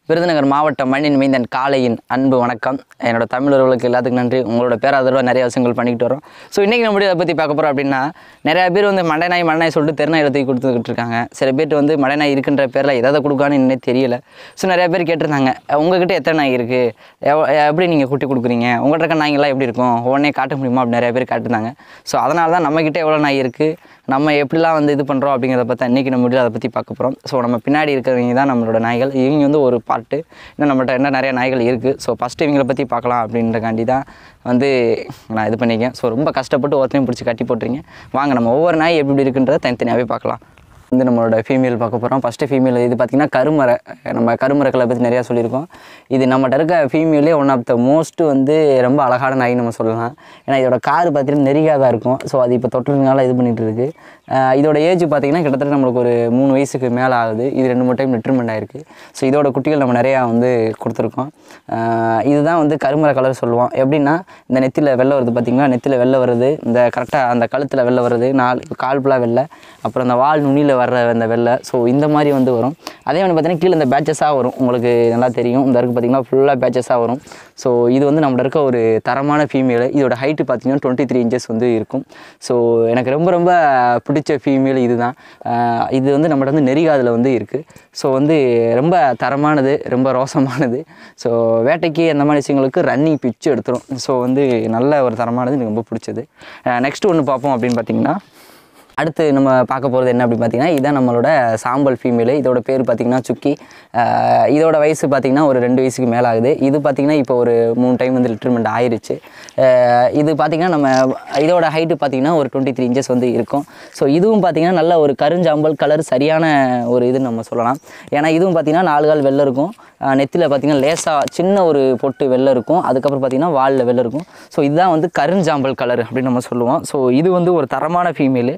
விருதுநகர் மாவட்டம் மண்ணின் மைந்தன் காளையின் அன்பு வணக்கம் என்னோட தமிழ் உறவுகளுக்கு எல்லாத்துக்கும் நன்றி உங்களோட பேராதரவாக நிறைய விஷயங்கள் பண்ணிக்கிட்டு வரோம் ஸோ இன்றைக்கி நம்ம இதை பற்றி பார்க்க போகிறோம் அப்படின்னா நிறையா பேர் வந்து மண்டை நாய் மண்டை நாய் சொல்லிட்டு தெருநாய் தூக்கி கொடுத்துக்கிட்டு இருக்காங்க சில பேர்ட்டு வந்து மண்டை நாய் இருக்கின்ற பேரில் எதை கொடுக்கான்னு இன்னே தெரியல ஸோ நிறைய பேர் கேட்டிருந்தாங்க உங்ககிட்ட எத்தனை நாய் இருக்குது எவ- எப்படி நீங்கள் குட்டி கொடுக்குறீங்க உங்கள்கிட்ட இருக்க நாய்ங்களாம் எப்படி இருக்கும் உடனே காட்ட முடியுமா அப்படி நிறைய பேர் காட்டிருந்தாங்க ஸோ அதனால தான் நம்மக்கிட்ட எவ்வளோ நாய் இருக்குது நம்ம எப்படிலாம் வந்து இது பண்ணுறோம் அப்படிங்கிறத பற்றி இன்றைக்கி நம்ம வீடியோ அதை பற்றி பார்க்க போகிறோம் ஸோ நம்ம பின்னாடி இருக்கிறவங்க தான் நம்மளோட நாய்கள் இவங்க வந்து ஒரு பார்ட்டு இன்னும் நம்மகிட்ட என்ன நிறைய நாய்கள் இருக்குது ஸோ ஃபஸ்ட்டு இவங்களை பற்றி பார்க்கலாம் அப்படின்றக்காண்டி தான் வந்து நான் இது பண்ணிக்கேன் ஸோ ரொம்ப கஷ்டப்பட்டு ஒருத்தனையும் பிடிச்சி கட்டி போட்டுறீங்க வாங்க நம்ம ஒவ்வொரு நாய் எப்படி எப்படி இருக்குன்றதை தனித்தனியாகவே பார்க்கலாம் வந்து நம்மளோட ஃபீமேல் பார்க்க போகிறோம் ஃபஸ்ட்டு ஃபீமேல் இது பார்த்திங்கன்னா கருமறை நம்ம கருமறைகளை பற்றி நிறையா சொல்லியிருக்கோம் இது நம்மகிட்ட இருக்க ஃபீமேலே ஒன் ஆஃப் த மோஸ்ட் வந்து ரொம்ப அழகான நாய் நம்ம சொல்லலாம் ஏன்னா இதோட காது பார்த்தீங்கன்னா நெறியாக தான் இருக்கும் ஸோ அது இப்போ தொட்டுறதுனால இது பண்ணிகிட்டு இருக்கு அஹ் இதோட ஏஜ் பார்த்திங்கன்னா கிட்டத்தட்ட நம்மளுக்கு ஒரு மூணு வயசுக்கு மேலே ஆகுது இது ரெண்டு மூணு டைம் லிட்ருமெண்ட் ஆயிருக்கு ஸோ இதோட குட்டிகள் நம்ம நிறையா வந்து கொடுத்துருக்கோம் அஹ் இதுதான் வந்து கருமறை கலர் சொல்லுவோம் எப்படின்னா இந்த நெத்தியில் வெள்ளை வருது பார்த்திங்கன்னா நெத்தியில் வெள்ளை வருது இந்த கரெக்டாக அந்த கழுத்தில் வெள்ளை வருது நாலு கால் ஃபுல்லாக வெள்ளை அப்புறம் அந்த வால் நுனியில் வர்ற அந்த வெள்ளை ஸோ இந்த மாதிரி வந்து வரும் அதே வந்து பார்த்திங்கன்னா கீழே இந்த பேட்சஸாக வரும் உங்களுக்கு நல்லா தெரியும் இந்த இருக்குது பார்த்திங்கன்னா ஃபுல்லாக பேட்சஸாக வரும் ஸோ இது வந்து நம்மள்ட்ட இருக்க ஒரு தரமான ஃபீமேல் இதோட ஹைட்டு பார்த்திங்கன்னா டுவெண்ட்டி த்ரீ இன்ச்சஸ் வந்து இருக்கும் ஸோ எனக்கு ரொம்ப ரொம்ப பிடிச்ச ஃபீமேல் இதுதான் ஆஹ் இது வந்து நம்மள்ட்ட வந்து நெறிகாதில் வந்து இருக்குது ஸோ வந்து ரொம்ப தரமானது ரொம்ப ரோசமானது ஸோ வேட்டைக்கு அந்த மாதிரி விஷயங்களுக்கு ரன்னிங் பிச்சு எடுத்துரும் ஸோ வந்து நல்ல ஒரு தரமானது எனக்கு ரொம்ப பிடிச்சது நெக்ஸ்ட் ஒன்று பார்ப்போம் அப்படின்னு பார்த்தீங்கன்னா அடுத்து நம்ம பார்க்க போகிறது என்ன அப்படின்னு பார்த்தீங்கன்னா இதான் நம்மளோட சாம்பல் ஃபீமேலு இதோட பேர் பார்த்தீங்கன்னா சுக்கி ஆஹ் இதோட வயசு பார்த்தீங்கன்னா ஒரு ரெண்டு வயசுக்கு மேலே ஆகுது இது பார்த்தீங்கன்னா இப்போ ஒரு மூணு டைம் வந்து லிட்ருமெண்ட் ஆயிருச்சு ஆஹ் இது பார்த்தீங்கன்னா நம்ம இதோட ஹைட்டு பார்த்தீங்கன்னா ஒரு டுவெண்ட்டி த்ரீ இன்ச்சஸ் வந்து இருக்கும் ஸோ இதுவும் பார்த்தீங்கன்னா நல்ல ஒரு கருஞ்சாம்பல் கலர் சரியான ஒரு இதுன்னு நம்ம சொல்லலாம் ஏன்னா இதுவும் பார்த்தீங்கன்னா நாலு கால் வெள்ளை இருக்கும் நெத்தியில் பார்த்தீங்கன்னா லேசாக சின்ன ஒரு பொட்டு வெள்ளை இருக்கும் அதுக்கப்புறம் பார்த்தீங்கன்னா வாலில் வெள்ளை இருக்கும் ஸோ இதுதான் வந்து கருஞ்சாம்பல் கலர் அப்படின்னு நம்ம சொல்லுவோம் ஸோ இது வந்து ஒரு தரமான ஃபீமேலு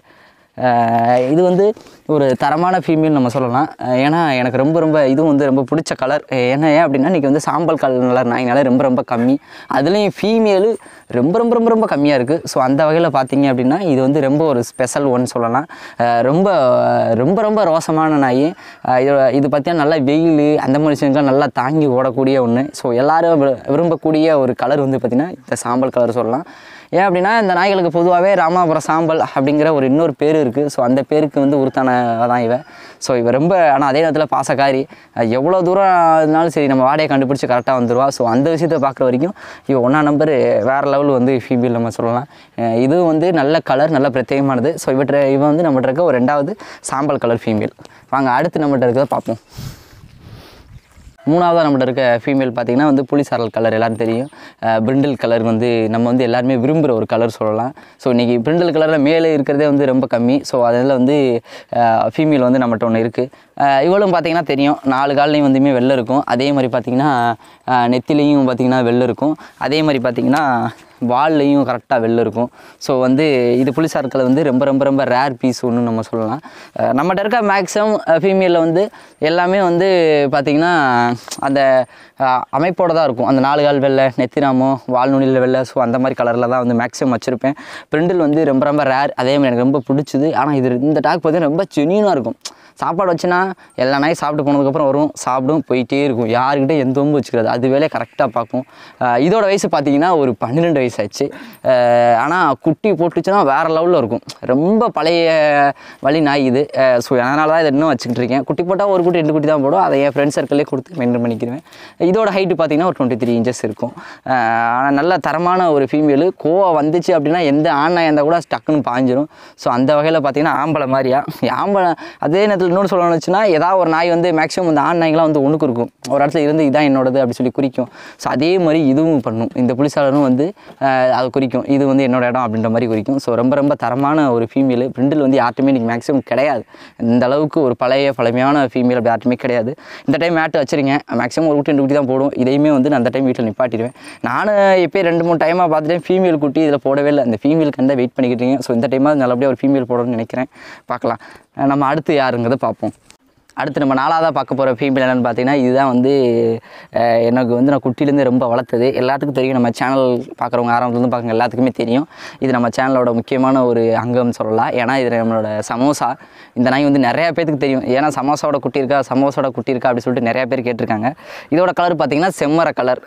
ஆஹ் இது வந்து ஒரு தரமான ஃபீமேல் நம்ம சொல்லலாம் ஆஹ் ஏன்னா எனக்கு ரொம்ப ரொம்ப இதுவும் வந்து ரொம்ப பிடிச்ச கலர் ஏன்னா ஏன் அப்படின்னா இன்றைக்கி வந்து சாம்பல் கலர் நாயினால ரொம்ப ரொம்ப கம்மி அதுலேயும் ஃபீமேலு ரொம்ப ரொம்ப ரொம்ப ரொம்ப கம்மியாக இருக்குது ஸோ அந்த வகையில் பார்த்தீங்க அப்படின்னா இது வந்து ரொம்ப ஒரு ஸ்பெஷல் ஒன் சொல்லலாம் ஆஹ் ரொம்ப ரொம்ப ரொம்ப ரோசமான நாய் ஆஹ் இதோட இது பார்த்தீங்கன்னா நல்லா வெயில் அந்த மாதிரி விஷயங்கள்லாம் நல்லா தாங்கி ஓடக்கூடிய ஒன்று ஸோ எல்லாரும் விரு- விரும்பக்கூடிய ஒரு கலர் வந்து பார்த்திங்கன்னா இந்த சாம்பல் கலர் சொல்லலாம் ஏன் அப்படின்னா இந்த நாய்களுக்கு பொதுவாகவே ராமாபுரம் சாம்பல் அப்படிங்கிற ஒரு இன்னொரு பேர் இருக்குது ஸோ அந்த பேருக்கு வந்து உருத்தான தான் இவன் ஸோ இவன் ரொம்ப ஆனால் அதே நேரத்தில் பாசக்காரி அஹ் எவ்வளோ தூரம் இருந்தாலும் சரி நம்ம வாடையை கண்டுபிடிச்சி கரெக்டாக வந்துடுவா ஸோ அந்த விஷயத்தை பார்க்குற வரைக்கும் இவன் ஒன்றா நம்பர் வேறு லெவல் வந்து ஃபீமேல் நம்ம சொல்லலாம் அஹ் இது வந்து நல்ல கலர் நல்ல பிரத்யேகமானது ஸோ இவற்றை இவன் வந்து நம்மகிட்ட இருக்க ஒரு ரெண்டாவது சாம்பல் கலர் ஃபீமேல் வாங்க அடுத்து நம்மகிட்ட இருக்கிறத பார்ப்போம் மூணாவதாக நம்மகிட்ட இருக்க ஃபீமேல் பார்த்தீங்கன்னா வந்து புளிசாரல் கலர் எல்லாரும் தெரியும் பிரிண்டில் கலர் வந்து நம்ம வந்து எல்லாருமே விரும்புகிற ஒரு கலர் சொல்லலாம் ஸோ இன்றைக்கி பிரிண்டில் கலரில் மேலே இருக்கிறதே வந்து ரொம்ப கம்மி ஸோ அதில் வந்து ஃபீமேல் வந்து நம்மகிட்ட ஒன்று இருக்குது இவளும் பார்த்தீங்கன்னா தெரியும் நாலு கால்லையும் வந்துமே வெள்ளை இருக்கும் அதே மாதிரி பார்த்தீங்கன்னா நெத்திலையும் பார்த்தீங்கன்னா வெள்ளை இருக்கும் அதே மாதிரி பார்த்தீங்கன்னா வால்லையும் கரெக்டாக வெளில இருக்கும் ஸோ வந்து இது புளிசார்கள் வந்து ரொம்ப ரொம்ப ரொம்ப ரேர் பீஸ் ஒன்று நம்ம சொல்லலாம் அஹ் நம்மகிட்ட இருக்க மேக்ஸிமம் ஃபீமேலில் வந்து எல்லாமே வந்து பார்த்திங்கன்னா அந்த அஹ், அமைப்போட தான் இருக்கும் அந்த நாலு கால் வெள்ளை நெத்திராமோ வால்நுனியில் வெள்ளை ஸோ அந்த மாதிரி கலரில் தான் வந்து மேக்ஸிமம் வச்சுருப்பேன் பிரிண்டில் வந்து ரொம்ப ரொம்ப ரேர் அதே மாதிரி எனக்கு ரொம்ப பிடிச்சது ஆனால் இது இந்த டாக் பார்த்தீங்கன்னா ரொம்ப ஜெனியூனாக இருக்கும் சாப்பாடு வச்சுனா எல்லா நாயும் சாப்பிட்டு போனதுக்கப்புறம் வரும் சாப்பிடும் போயிட்டே இருக்கும் யாருக்கிட்ட எந்த ஒம்பு வச்சுக்கிறது அது வேலையை கரெக்டாக பார்க்கும் அஹ் இதோட வயசு பார்த்தீங்கன்னா ஒரு பன்னிரெண்டு வயசு ஆச்சு ஆனால் குட்டி போட்டுச்சுன்னா வேறு லெவலில் இருக்கும் ரொம்ப பழைய வழி நாய் இது ஸோ அதனால தான் இதை இன்னும் வச்சுக்கிட்டு இருக்கேன் குட்டி போட்டால் ஒரு குட்டி ரெண்டு குட்டி தான் போடும் அதை என் ஃப்ரெண்ட்ஸ் சர்க்கிளே கொடுத்து மெயின்டைன் பண்ணிக்கிறேன் இதோட ஹைட்டு பார்த்தீங்கன்னா ஒரு டுவெண்ட்டி த்ரீ இன்ச்சஸ் இருக்கும் ஆனால் நல்ல தரமான ஒரு ஃபீமேலு கோவா வந்துச்சு அப்படின்னா எந்த ஆண் நாயாக இருந்தால் கூட டக்குன்னு பாஞ்சிரும் ஸோ அந்த வகையில் பார்த்தீங்கன்னா ஆம்பளை மாதிரியா ஆம்பளை அதே நேரத்தில் இன்னொன்று சொல்லணும்னு வச்சுன்னா ஏதாவது ஒரு நாய் வந்து மேக்ஸிமம் இந்த ஆண் நாய்களாம் வந்து ஒன்றுக்கு இருக்கும் ஒரு இடத்துல இருந்து இதான் என்னோடது அப்படி சொல்லி குறிக்கும் ஸோ அதே மாதிரி இதுவும் பண்ணும் இந்த புலிசாலரும் வந்து ஆஹ், அது குறிக்கும் இது வந்து என்னோட இடம் அப்படின்ற மாதிரி குறிக்கும் ஸோ ரொம்ப ரொம்ப தரமான ஒரு ஃபீமேல் பிரிண்டில் வந்து யார்ட்டுமே இன்றைக்கி மேக்ஸிமம் கிடையாது இந்த அளவுக்கு ஒரு பழைய பழமையான ஃபீமேல் அப்படி யார்ட்டுமே கிடையாது இந்த டைம் மேட்டு வச்சுருங்க மேக்ஸிமம் ஒரு குட்டி ரெண்டு குட்டி தான் போடும் இதையுமே வந்து நான் அந்த டைம் வீட்டில் நிப்பாட்டிடுவேன் நானும் இப்போ ரெண்டு மூணு டைமாக பார்த்துட்டேன் ஃபீமேல் குட்டி இதில் போடவே இல்லை அந்த ஃபீமேலுக்கு தான் வெயிட் பண்ணிக்கிட்டு இருக்கேன் ஸோ இந்த டைமாக நல்லபடியாக ஒரு ஃபீமேல் போடணும்னு நினைக்கிறேன் பார்க்கலாம் அஹ் நம்ம அடுத்து யாருங்கிறத பார்ப்போம் அடுத்து நம்ம நாலாவதாக பார்க்க போகிற ஃபீமேல் என்னென்னு பார்த்தீங்கன்னா இதுதான் வந்து அஹ், எனக்கு வந்து நான் குட்டிலேருந்து ரொம்ப வளர்த்தது எல்லாத்துக்கும் தெரியும் நம்ம சேனல் பார்க்குறவங்க ஆரம்பத்துலேருந்து பார்க்குற எல்லாத்துக்குமே தெரியும் இது நம்ம சேனலோட முக்கியமான ஒரு அங்கம்னு சொல்லலாம் ஏன்னா இது நம்மளோட சமோசா இந்த நாய் வந்து நிறையா பேருக்கு தெரியும் ஏன்னா சமோசாவோட குட்டி இருக்கா சமோசாவோட குட்டி இருக்கா அப்படி சொல்லிட்டு நிறைய பேர் கேட்டிருக்காங்க இதோட கலர் பார்த்தீங்கன்னா செம்மர கலர்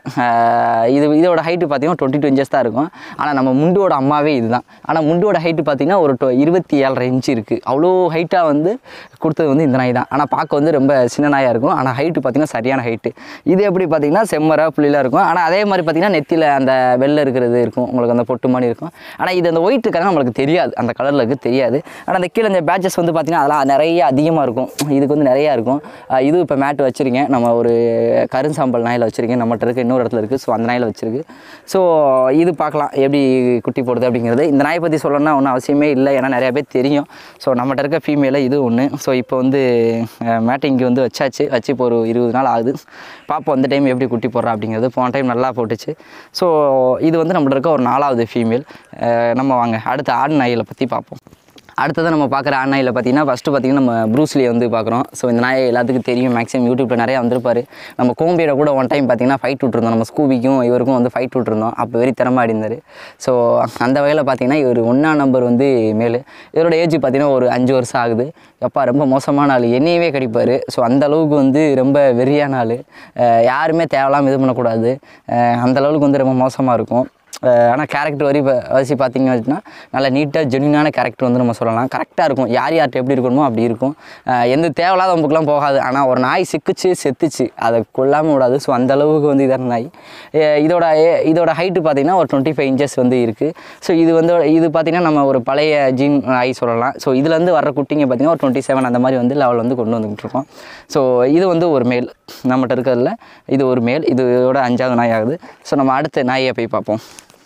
இது இதோட ஹைட்டு பார்த்தீங்கன்னா டுவெண்ட்டி டூ இன்ச்சஸ் தான் இருக்கும் ஆனால் நம்ம முண்டோட அம்மாவே இதுதான் ஆனால் முண்டோட ஹைட்டு பார்த்தீங்கன்னா ஒரு டொ- இருபத்தி ஏழரை இன்ச் இருக்குது அவ்வளோ ஹைட்டாக வந்து கொடுத்தது வந்து இந்த நாய் தான் ஆனால் பார்க்க வந்து ரொம்ப சின்ன நாயாக இருக்கும் ஆனால் ஹைட்டு பார்த்தீங்கன்னா சரியான ஹைட்டு இது எப்படி பார்த்தீங்கன்னா செம்மர புள்ளிலாம் இருக்கும் ஆனால் அதே மாதிரி பார்த்தீங்கன்னா நெத்தியில் அந்த வெள்ளை இருக்கிறது இருக்கும் உங்களுக்கு அந்த பொட்டு மாதிரி இருக்கும் ஆனால் இது அந்த ஒயிட் இருக்காங்க நம்மளுக்கு தெரியாது அந்த கலரில் இருக்கு தெரியாது ஆனால் அந்த கீழே இந்த பேட்சஸ் வந்து பார்த்தீங்கன்னா அதெல்லாம் நிறைய அதிகமாக இருக்கும் இதுக்கு வந்து நிறையா இருக்கும் அஹ் இது இப்போ மேட் வச்சுருக்கேன் நம்ம ஒரு கருஞ்சாம்பல் நாயில் வச்சுருக்கேன் நம்மகிட்ட இருக்குது இன்னொரு இடத்துல இருக்குது ஸோ அந்த நாயில் வச்சுருக்கு ஸோ இது பார்க்கலாம் எப்படி குட்டி போடுது அப்படிங்கிறது இந்த நாயை பற்றி சொல்லணும்னா ஒன்றும் அவசியமே இல்லை ஏன்னா நிறைய பேர் தெரியும் ஸோ நம்மகிட்ட இருக்க ஃபீமேல இது ஒன்று ஸோ இப்போ வந்து மேட்டிங்க்கு வந்து வச்சாச்சு வச்சு இப்போ ஒரு இருபது நாள் ஆகுது பார்ப்போம் இந்த டைம் எப்படி குட்டி போடுறா அப்படிங்கிறது போன டைம் நல்லா போட்டுச்சு ஸோ இது வந்து நம்மகிட்ட இருக்க ஒரு நாலாவது ஃபீமேல் நம்ம வாங்க அடுத்த ஆண் நாய்களை பற்றி பார்ப்போம் அடுத்தது நம்ம பார்க்குற ஆண் நாயில் பார்த்தீங்கன்னா ஃபஸ்ட்டு பார்த்தீங்கன்னா நம்ம ப்ரூஸ்லி வந்து பார்க்குறோம் ஸோ இந்த நாய் எல்லாத்துக்கும் தெரியும் மேக்ஸிமம் யூடியூப்பில் நிறையா வந்திருப்பாரு நம்ம கோம்பியோட கூட ஒன் டைம் பார்த்தீங்கன்னா ஃபைட் விட்டுருந்தோம் நம்ம ஸ்கூபிக்கும் இவருக்கும் வந்து ஃபைட் விட்டுருந்தோம் அப்போ வெறி திறமை இருந்தார் ஸோ அந்த வகையில் பார்த்தீங்கன்னா இவர் ஒன்றா நம்பர் வந்து மேலு இவரோட ஏஜ் பார்த்தீங்கன்னா ஒரு அஞ்சு வருஷம் ஆகுது எப்பா ரொம்ப மோசமான ஆள் என்னையவே கடிப்பார் ஸோ அந்த அளவுக்கு வந்து ரொம்ப வெறியான ஆள் அஹ் யாருமே தேவையில்லாமல் இது பண்ணக்கூடாது அஹ் அந்த அளவுக்கு வந்து ரொம்ப மோசமாக இருக்கும் ஆனால் கேரக்டர் வரி இப்போ வசி பார்த்தீங்க அப்படின்னா நல்ல நீட்டாக ஜென்யூனான கேரக்டர் வந்து நம்ம சொல்லலாம் கரெக்டாக இருக்கும் யார் யார்கிட்ட எப்படி இருக்கணுமோ அப்படி இருக்கும் அஹ் எந்த தேவையில்லாத வம்புக்கெலாம் போகாது ஆனால் ஒரு நாய் சிக்குச்சு செத்துச்சு அதை கொல்லாமல் விடாது ஸோ அந்த அளவுக்கு வந்து இதான நாய் அஹ் இதோட ஏ- இதோட ஹைட்டு பார்த்தீங்கன்னா ஒரு டுவெண்ட்டி ஃபைவ் இன்ச்சஸ் வந்து இருக்குது ஸோ இது வந்து இது பார்த்தீங்கன்னா நம்ம ஒரு பழைய ஜீன் நாய் சொல்லலாம் ஸோ இதுலேருந்து வர குட்டிங்க பார்த்தீங்கன்னா ஒரு டுவெண்ட்டி செவன் அந்த மாதிரி வந்து லெவல் வந்து கொண்டு வந்துக்கிட்டு இருக்கோம் ஸோ இது வந்து ஒரு மேல் நம்மகிட்ட இருக்கிறதுல இது ஒரு மேல் இதோட அஞ்சாவது நாய் ஆகுது ஸோ நம்ம அடுத்த நாயை போய் பார்ப்போம்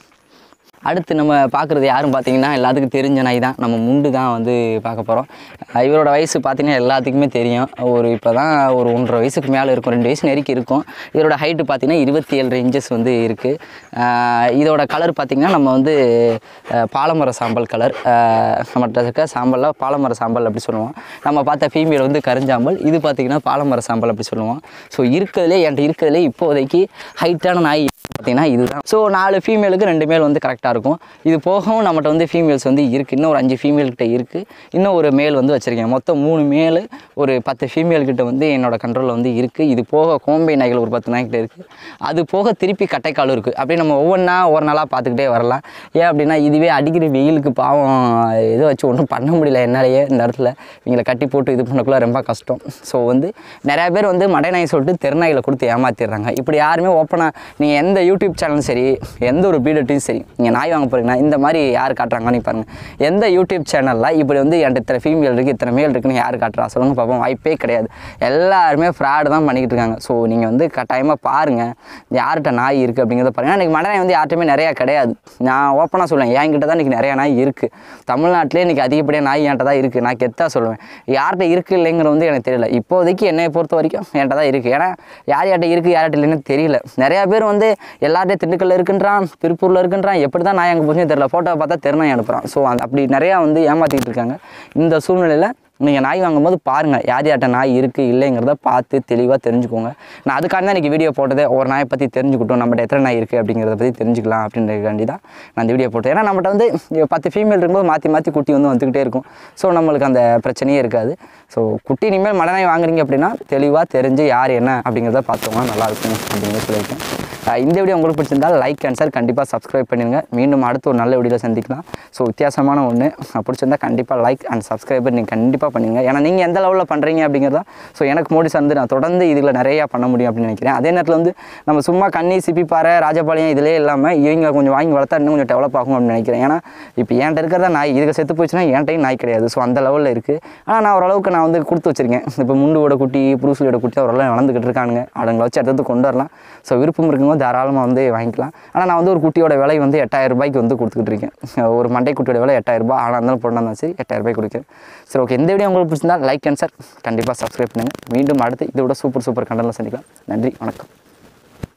அடுத்து நம்ம பார்க்குறது யாரும் பார்த்தீங்கன்னா எல்லாத்துக்கும் தெரிஞ்ச நாய் தான் நம்ம முண்டு தான் வந்து பார்க்க போகிறோம் இவரோட வயசு பார்த்தீங்கன்னா எல்லாத்துக்குமே தெரியும் ஒரு இப்போ தான் ஒரு ஒன்றரை வயசுக்கு மேலே இருக்கும் ரெண்டு வயசு நெருக்கி இருக்கும் இதோட ஹைட்டு பார்த்தீங்கன்னா இருபத்தி ஏழு இன்ச்சஸ் வந்து இருக்குது இதோட கலர் பார்த்திங்கன்னா நம்ம வந்து அஹ், பாலமர சாம்பல் கலர் நம்மகிட்ட இருக்க சாம்பலில் பாலமர சாம்பல் அப்படி சொல்லுவோம் நம்ம பார்த்த ஃபீமேல் வந்து கருஞ்சாம்பல் இது பார்த்திங்கன்னா பாலமர சாம்பல் அப்படி சொல்லுவோம் ஸோ இருக்கிறதுலே என்கிட்ட இருக்கிறதுலே இப்போதைக்கு ஹைட்டான நாய் பார்த்தீங்கன்னா இதுதான் ஸோ நாலு ஃபீமேலுக்கு ரெண்டு மேல் வந்து கரெக்டாக இருக்கும் இது போகவும் நம்மகிட்ட வந்து ஃபீமேல்ஸ் வந்து இருக்குது இன்னும் ஒரு அஞ்சு ஃபீமேல் கிட்ட இருக்குது இன்னும் ஒரு மேல் வந்து வச்சுருக்கேன் மொத்தம் மூணு மேல் ஒரு பத்து ஃபீமேல் கிட்ட வந்து என்னோட கண்ட்ரோலில் வந்து இருக்குது இது போக கோம்பை நாய்கள் ஒரு பத்து நாய்கிட்ட இருக்குது அது போக திருப்பி கட்டைக்காலும் இருக்குது அப்படி நம்ம ஒவ்வொன்றா ஒரு நாளாக பார்த்துக்கிட்டே வரலாம் ஏன் அப்படின்னா இதுவே அடிக்கிற வெயிலுக்கு பாவம் இதை வச்சு ஒன்றும் பண்ண முடியல என்னாலேயே இந்த இடத்துல இவங்களை கட்டி போட்டு இது பண்ணக்குள்ள ரொம்ப கஷ்டம் ஸோ வந்து நிறையா பேர் வந்து மடை நாய் சொல்லிட்டு தெருநாய்களை கொடுத்து ஏமாத்திடுறாங்க இப்படி யாருமே ஓப்பனாக நீங்கள் எந்த யூடியூப் சேனலும் சரி எந்த ஒரு பீடட்டையும் சரி நீங்கள் நாய் வாங்க போகிறீங்கன்னா இந்த மாதிரி யார் காட்டுறாங்கன்னு பாருங்கள் எந்த யூடியூப் சேனலில் இப்படி வந்து என்கிட்ட இத்தனை ஃபீமேல் இருக்குது இத்தனை மேல் இருக்குன்னு யார் காட்டுறா சொல்லுங்க பார்ப்போம் வாய்ப்பே கிடையாது எல்லாருமே ஃப்ராடு தான் பண்ணிக்கிட்டு இருக்காங்க ஸோ நீங்கள் வந்து கட்டாயமாக பாருங்கள் யார்கிட்ட நாய் இருக்குது அப்படிங்கிறத பாருங்கள் இன்றைக்கி மடை நாய் வந்து யார்ட்டுமே நிறையா கிடையாது நான் ஓப்பனாக சொல்லுவேன் என்கிட்ட தான் இன்றைக்கி நிறையா நாய் இருக்குது தமிழ்நாட்டிலே இன்றைக்கி அதிகப்படியாக நாய் என்கிட்ட தான் இருக்குது நான் கெத்தாக சொல்லுவேன் யார்கிட்ட இருக்குது இல்லைங்கிறது வந்து எனக்கு தெரியல இப்போதைக்கு என்னை பொறுத்த வரைக்கும் என்கிட்ட தான் இருக்குது ஏன்னா யார் யார்கிட்ட இருக்குது யார்கிட்ட இல்லைன்னு தெரியல நிறையா பேர் வந்து எல்லார்ட்டையும் திண்டுக்கல்ல இருக்குன்றான் திருப்பூரில் இருக்குன்றான் எப்படி தான் நாய் அங்கே போச்சுன்னு தெரியல ஃபோட்டோ பார்த்தா தெருநாய் அனுப்புகிறான் ஸோ அந்த அப்படி நிறையா வந்து ஏமாற்றிட்டு இருக்காங்க இந்த சூழ்நிலையில் நீங்கள் நாய் வாங்கும்போது பாருங்கள் யார் யார்கிட்ட நாய் இருக்குது இல்லைங்கிறத பார்த்து தெளிவாக தெரிஞ்சுக்கோங்க நான் அதுக்காக தான் இன்றைக்கி வீடியோ போட்டதே ஒரு நாயை பற்றி தெரிஞ்சுக்கிட்டோம் நம்மகிட்ட எத்தனை நாய் இருக்குது அப்படிங்கிறத பற்றி தெரிஞ்சுக்கலாம் அப்படின்றதுக்காண்டி தான் நான் இந்த வீடியோ போட்டேன் ஏன்னா நம்மகிட்ட வந்து இங்க பத்து ஃபீமேல் இருக்கும்போது மாற்றி மாற்றி குட்டி வந்து வந்துக்கிட்டே இருக்கும் ஸோ நம்மளுக்கு அந்த பிரச்சனையே இருக்காது ஸோ குட்டி இனிமேல் மடை நாய் வாங்குறீங்க அப்படின்னா தெளிவாக தெரிஞ்சு யார் என்ன அப்படிங்கிறத பார்த்தோம்னா நல்லாயிருக்கும் அப்படிங்கிறத சொல்லியிருக்கேன் அஹ் இந்த வீடியோ உங்களுக்கு பிடிச்சிருந்தால் லைக் அண்ட் ஷேர் கண்டிப்பாக சப்ஸ்கிரைப் பண்ணிடுங்க மீண்டும் அடுத்து ஒரு நல்ல வீடியோவில் சந்திக்கலாம் ஸோ வித்தியாசமான ஒன்று பிடிச்சிருந்தா கண்டிப்பாக லைக் அண்ட் சப்ஸ்கிரைபர் நீங்கள் கண்டிப்பாக பண்ணுங்க ஏன்னா நீங்கள் எந்த லெவலில் பண்ணுறீங்க அப்படிங்கிறதா ஸோ எனக்கு மோடி சார்ந்து நான் தொடர்ந்து இதில் நிறையா பண்ண முடியும் அப்படின்னு நினைக்கிறேன் அதே நேரத்தில் வந்து நம்ம சும்மா கண்ணி சிப்பிப்பாறை ராஜபாளையம் இதிலே இல்லாமல் இவங்க கொஞ்சம் வாங்கி வளர்த்தா இன்னும் கொஞ்சம் டெவலப் ஆகும் அப்படின்னு நினைக்கிறேன் ஏன்னா இப்போ என்கிட்ட இருக்கிறதா நாய் இதுக்கு செத்து போச்சுன்னா என்கிட்டையும் நாய் கிடையாது ஸோ அந்த லெவலில் இருக்குது ஆனால் நான் ஓரளவுக்கு நான் வந்து கொடுத்து வச்சிருக்கேன் இப்போ முண்டுவோட குட்டி புரூசியோட குட்டி ஓரளவு வளர்ந்துக்கிட்டு இருக்கானுங்க அவங்களை வச்சு அடுத்தது கொண்டு வரலாம் ஸோ விருப்பம் இருக்கும்போது தாராளமாக வந்து வாங்கிக்கலாம் ஆனால் நான் வந்து ஒரு குட்டியோட விலை வந்து எட்டாயிரம் ரூபாய்க்கு வந்து கொடுத்துக்கிட்டு இருக்கேன் ஒரு மண்டை குட்டியோட விலை எட்டாயிரம் ரூபாய் ஆனால் இருந்தாலும் பொண்ணாக இருந்தாலும் சரி எட்டாயிரம் ரூபாய் கொடுக்குறேன் சரி ஓகே இந்த வீடியோ உங்களுக்கு பிடிச்சிருந்தா லைக் அண்ட் சார் கண்டிப்பாக சப்ஸ்கிரைப் பண்ணுங்கள் மீண்டும் அடுத்து இதோட சூப்பர் சூப்பர் கண்டனில் சந்திக்கலாம் நன்றி வணக்கம்